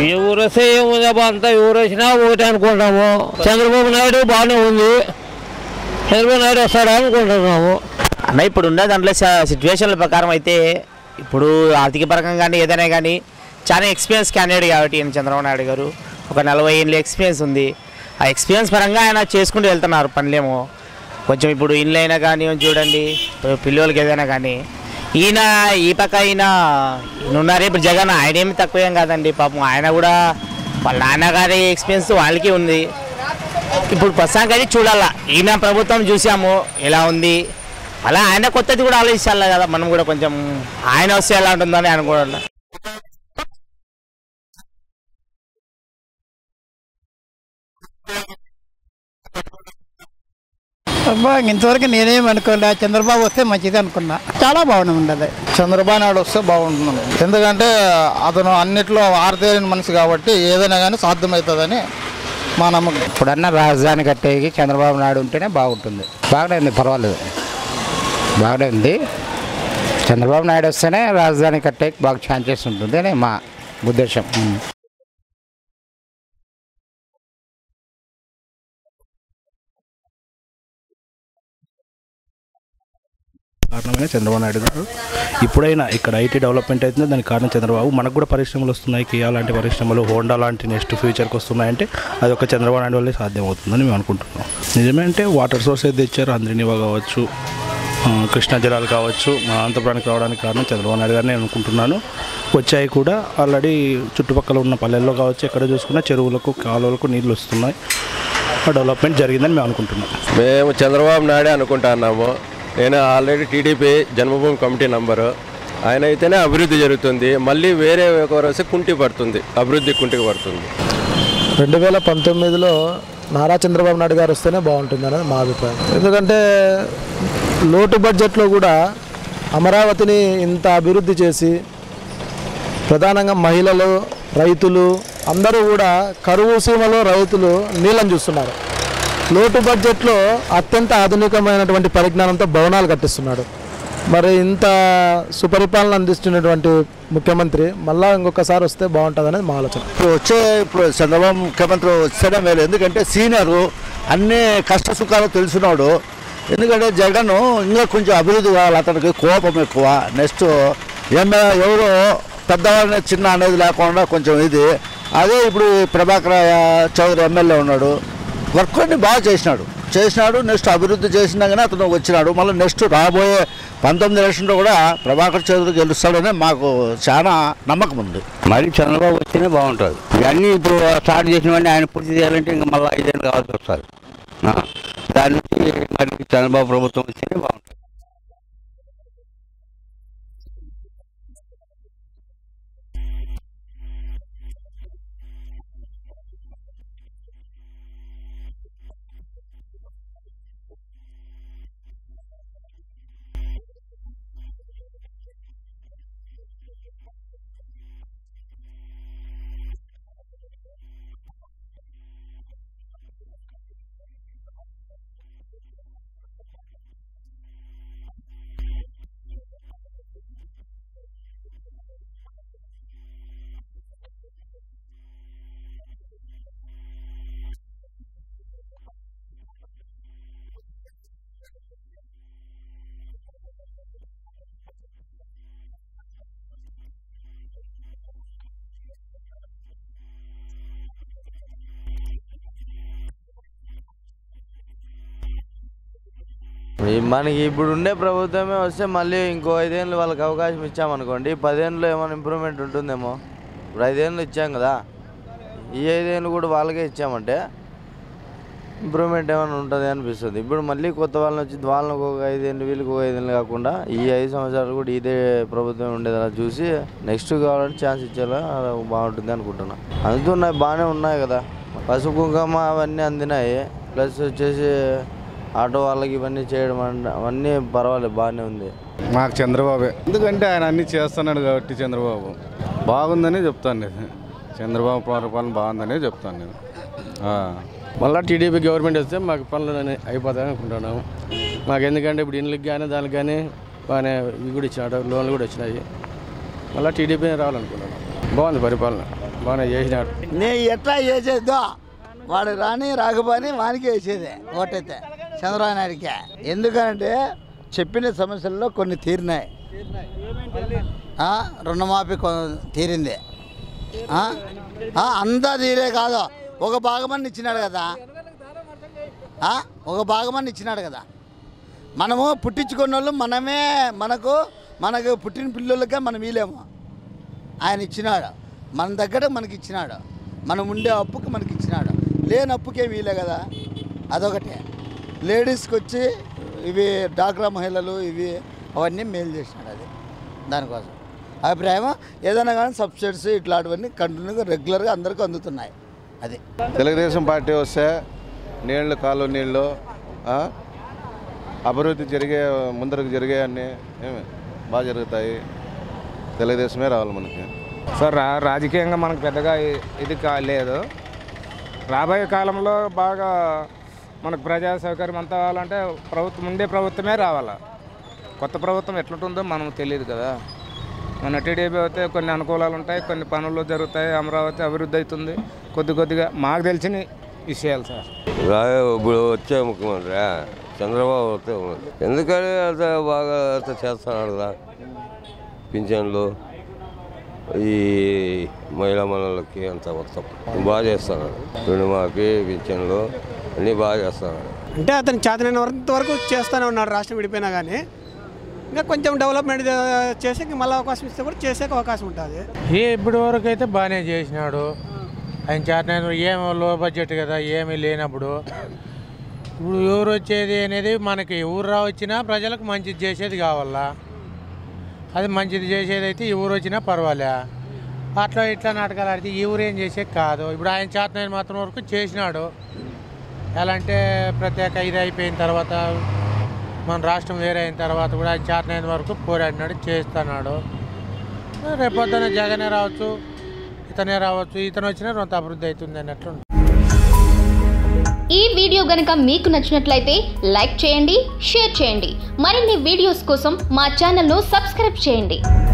ఏ ఊరు వస్తే ఏముంది అబ్బా అంతా ఎవరు వచ్చినా ఒకటే అనుకుంటాము చంద్రబాబు నాయుడు బాగానే ఉంది చంద్రబాబు నాయుడు వస్తాడా అనుకుంటున్నాము అన్న ఇప్పుడు ఉన్న దాంట్లో సిచ్యువేషన్ల ప్రకారం అయితే ఇప్పుడు ఆర్థిక పరంగా కానీ ఏదైనా కానీ చాలా ఎక్స్పీరియన్స్ క్యాండిడేట్ కాబట్టి ఈయన చంద్రబాబు నాయుడు గారు ఒక నలభై ఏళ్ళ ఎక్స్పీరియన్స్ ఉంది ఆ ఎక్స్పీరియన్స్ పరంగా ఆయన చేసుకుంటూ వెళ్తున్నారు పనులేమో కొంచెం ఇప్పుడు ఇండ్లు అయినా కానీ చూడండి ఇప్పుడు పిల్లలకి ఏదైనా కానీ ఈయన ఈ పక్క ఈయన ఈయన ఉన్నారే ఇప్పుడు జగన్ ఆయన ఏమి తక్కువ ఏం కాదండి పాపం ఆయన కూడా వాళ్ళ నాన్నగారి ఎక్స్పీరియన్స్ వాళ్ళకి ఉంది ఇప్పుడు ప్రస్తుతానికి అయితే చూడాలా ఈయన ప్రభుత్వం చూసాము ఎలా ఉంది అలా ఆయన కొత్తది కూడా ఆలోచించాలి కదా మనం కూడా కొంచెం ఆయన వస్తే ఎలా ఉంటుందని అనుకోవాలి అబ్బా ఇంతవరకు నేనేం అనుకోలే చంద్రబాబు వస్తే మంచిది అనుకున్నా చాలా బాగుంది ఉండదు చంద్రబాబు నాయుడు వస్తే బాగుంటుంది ఎందుకంటే అతను అన్నిట్లో ఆరితేరిన మనిషి కాబట్టి ఏదైనా కానీ సాధ్యమవుతుందని మా నమ్మకం ఇప్పుడన్నా రాజధాని కట్టేకి చంద్రబాబు నాయుడు ఉంటేనే బాగుంటుంది బాగానే ఉంది పర్వాలేదు బాగానే ఉంది చంద్రబాబు నాయుడు వస్తేనే రాజధాని కట్టేకి బాగా ఛాన్సెస్ ఉంటుంది అని మా ఉద్దేశం ఉం. కారణమైన చంద్రబాబు నాయుడు గారు ఇప్పుడైనా ఇక్కడ ఐటీ డెవలప్మెంట్ అవుతుంది దానికి కారణం చంద్రబాబు మనకు కూడా పరిశ్రమలు వస్తున్నాయి కియా లాంటి పరిశ్రమలు హోండా లాంటి నెక్స్ట్ ఫ్యూచర్కి వస్తున్నాయంటే అది ఒక చంద్రబాబు నాయుడు వల్లే సాధ్యం అవుతుందని మేము అనుకుంటున్నాం నిజమే అంటే వాటర్ సోర్స్ అయితే తెచ్చారు అందరినివా కావచ్చు ఆ, కృష్ణా జలాలు కావచ్చు మా ఆంధ్రప్రానికి రావడానికి కారణం చంద్రబాబు నాయుడు గారు నేను అనుకుంటున్నాను వచ్చాయి కూడా ఆల్రెడీ చుట్టుపక్కల ఉన్న పల్లెల్లో కావచ్చు ఎక్కడ చూసుకున్నా చెరువులకు కాలువలకు నీళ్ళు వస్తున్నాయి ఆ డెవలప్మెంట్ జరిగిందని మేము అనుకుంటున్నాం మేము చంద్రబాబు నాయుడే అనుకుంటున్నాము నేను already TDP Janmabhoomi committee number ఆయన అయితేనే అభివృద్ధి జరుగుతుంది మళ్ళీ వేరే ఒకరు వస్తే కుంటి పడుతుంది అభివృద్ధి కుంటికి పడుతుంది రెండు వేల పంతొమ్మిదిలో నారా చంద్రబాబు నాయుడు గారు వస్తేనే బాగుంటుంది అనేది మా అభిప్రాయం ఎందుకంటే లోటు బడ్జెట్లో కూడా అమరావతిని ఇంత అభివృద్ధి చేసి ప్రధానంగా మహిళలు రైతులు అందరూ కూడా కరువు సీమలో రైతులు నీళ్ళని చూస్తున్నారు లోటు బడ్జెట్లో అత్యంత ఆధునికమైనటువంటి పరిజ్ఞానంతో భవనాలు కట్టిస్తున్నాడు మరి ఇంత సుపరిపాలన అందిస్తున్నటువంటి ముఖ్యమంత్రి మళ్ళా ఇంకొకసారి వస్తే బాగుంటుంది అనేది మా ఆలోచన ఇప్పుడు వచ్చే ఇప్పుడు చంద్రబాబు ముఖ్యమంత్రి వచ్చేనే మేలు ఎందుకంటే సీనియరు అన్ని కష్ట సుఖాలు తెలిసినాడు ఎందుకంటే జగన్ ఇంకా కొంచెం అభివృద్ధి కావాలి అతనికి కోపం ఎక్కువ నెక్స్ట్ ఏమే ఎవరు పెద్దవాడిని చిన్న అనేది లేకుండా కొంచెం ఇది అదే ఇప్పుడు ఈ ప్రభాకర్ చౌదరి ఎమ్మెల్యే ఉన్నాడు వర్క్ అన్ని బాగా చేసినాడు చేసినాడు నెక్స్ట్ అభివృద్ధి చేసినా కానీ అతను వచ్చినాడు మళ్ళీ నెక్స్ట్ రాబోయే పంతొమ్మిది ఎలక్షన్లో కూడా ప్రభాకర్ చౌదరి గెలుస్తాడని మాకు చాలా నమ్మకం ఉంది మరి చంద్రబాబు వస్తేనే బాగుంటుంది ఇవన్నీ ఇప్పుడు స్టార్ట్ చేసినవన్నీ ఆయన పూర్తి చేయాలంటే ఇంకా మళ్ళీ ఐదేళ్ళు కావాల్సి వస్తుంది ఆ, దాని నుంచి మరి చంద్రబాబు ప్రభుత్వం వస్తేనే బాగుంటుంది ఈ మనకి ఇప్పుడు ఉండే ప్రభుత్వమే వస్తే మళ్ళీ ఇంకో ఐదేళ్ళు వాళ్ళకి అవకాశం ఇచ్చామనుకోండి పదేళ్ళు ఏమైనా ఇంప్రూవ్మెంట్ ఉంటుందేమో ఇప్పుడు ఐదేళ్ళు ఇచ్చాం కదా ఈ ఐదేళ్ళు కూడా వాళ్ళకే ఇచ్చామంటే ఇంప్రూవ్మెంట్ ఏమైనా ఉంటుంది అనిపిస్తుంది ఇప్పుడు మళ్ళీ కొత్త వాళ్ళని వచ్చి వాళ్ళకి ఒక ఐదేళ్ళు వీళ్ళకి ఒక ఐదేళ్ళు కాకుండా ఈ ఐదు సంవత్సరాలు కూడా ఇదే ప్రభుత్వం ఉండేలా చూసి నెక్స్ట్ కావాలంటే ఛాన్స్ ఇచ్చేలా బాగుంటుంది అనుకుంటున్నా అందుతున్నాయి బాగానే ఉన్నాయి కదా పసుపు కుంకుమ అవన్నీ అందినాయి ప్లస్ వచ్చేసి ఆటో వాళ్ళకి ఇవన్నీ చేయడం అన్న- అవన్నీ పర్వాలేదు బాగానే ఉంది మాకు చంద్రబాబే ఎందుకంటే ఆయన అన్ని చేస్తున్నాడు కాబట్టి చంద్రబాబు బాగుందని చెప్తాను నేను చంద్రబాబు పరిపాలన బాగుందని చెప్తాను నేను ఆ. మళ్ళీ టీడీపీ గవర్నమెంట్ వస్తే మాకు పనులు అన్నీ అయిపోతాయి అనుకుంటున్నాము మాకు ఎందుకంటే ఇప్పుడు ఇండ్లకి కానీ దానికి కానీ బాగానే ఇవి కూడా ఇచ్చినాడు లోన్లు కూడా వచ్చినాయి మళ్ళీ టీడీపీ రావాలనుకుంటున్నాం బాగుంది పరిపాలన బాగానే చేసినాడు నేను ఎట్లా చేసేదో వాడు రాని రాకపోని వానికి వేసేదే ఓటైతే చంద్రబాబు నాయుడికే ఎందుకంటే చెప్పిన సమస్యల్లో కొన్ని తీరినాయి ఆ, రుణమాఫీ కొ- తీరింది ఆ? ఆ, అంతా తీరే కాదు ఒక భాగమని ఇచ్చినాడు కదా ఆ? ఒక భాగమని ఇచ్చినాడు కదా మనము పుట్టించుకున్న వాళ్ళు మనమే మనకు మనకు పుట్టిన పిల్లలకే మనం వీలేము ఆయన ఇచ్చినాడు మన దగ్గర మనకి ఇచ్చినాడు మనం ఉండే అప్పుకి మనకి ఇచ్చినాడు లేని అప్పుకే వీలే కదా అదొకటే లేడీస్కి వచ్చి ఇవి డాక్రా మహిళలు ఇవి అవన్నీ మేలు చేసినాడు అది దానికోసం అభిప్రాయం ఏదైనా కానీ సబ్సిడీస్ ఇట్లాంటివన్నీ కంటిన్యూగా రెగ్యులర్గా అందరికీ అందుతున్నాయి అది తెలుగుదేశం పార్టీ వస్తే నీళ్ళు కాలువ నీళ్ళు ఆ, అభివృద్ధి జరిగే ముందరకు జరిగే అన్నీ ఏమి బాగా జరుగుతాయి తెలుగుదేశమే రావాలి మనకి సార్ రా రాజకీయంగా మనకు పెద్దగా ఇ- ఇది కా లేదు రాబోయే కాలంలో బాగా మనకు ప్రజా సౌకర్యం అంతా కావాలంటే ప్రభుత్వం ఉండే ప్రభుత్వమే రావాలా కొత్త ప్రభుత్వం ఎట్లుంటుందో మనం తెలియదు కదా మన టీడీపీ అయితే కొన్ని అనుకూలాలు ఉంటాయి కొన్ని పనులు జరుగుతాయి అమరావతి అభివృద్ధి అవుతుంది కొద్ది కొద్దిగా మాకు తెలిసిన విషయాలు సార్ రాయ ఇప్పుడు వచ్చే ముఖ్యమంత్రి చంద్రబాబు వస్తే ఉన్నది. ఎందుకని అంత బాగా అంత చేస్తున్నాడు కదా పింఛన్లు ఈ మహిళా మనులకి అంత మొత్తం బాగా చేస్తున్నాడు రుణమాఫీ పింఛన్లు అన్నీ బాగా చేస్తున్నాడు అంటే అతను చేతనైనంత వరకు చేస్తూనే ఉన్నాడు రాష్ట్రం విడిపోయినా కానీ ఇంకా కొంచెం డెవలప్మెంట్ చేసి మళ్ళీ అవకాశం ఇస్తే కూడా చేసే అవకాశం ఉంటుంది ఏ ఇప్పటి వరకు అయితే బాగానే చేసినాడు ఆయన చేతనైన ఏం లో బడ్జెట్ కదా ఏమీ లేనప్పుడు ఇప్పుడు ఎవరు వచ్చేది అనేది మనకి ఊరు రా వచ్చినా ప్రజలకు మంచిది చేసేది కావాలా అది మంచిది చేసేది అయితే ఎవరు వచ్చినా పర్వాలే అట్లా ఇట్లా నాటకాలు ఆడితే ఈ ఊరు ఏం చేసేది కాదు ఇప్పుడు ఆయన చేతనైన మాత్రం వరకు చేసినాడు ఎలా అంటే ప్రత్యేక ఇది అయిపోయిన తర్వాత మన రాష్ట్రం వేరే అయిన తర్వాత కూడా ఆయన చేతనైన వరకు పోరాడినాడు చేస్తున్నాడు రేపొద్దున జగనే రావచ్చు ఇతనే రావచ్చు ఇతను వచ్చినా కొంత అభివృద్ధి అవుతుంది అన్నట్లు ఈ వీడియో గనుక మీకు నచ్చినట్లయితే లైక్ చేయండి షేర్ చేయండి మరిన్ని వీడియోస్ కోసం మా ఛానల్ను సబ్స్క్రైబ్ చేయండి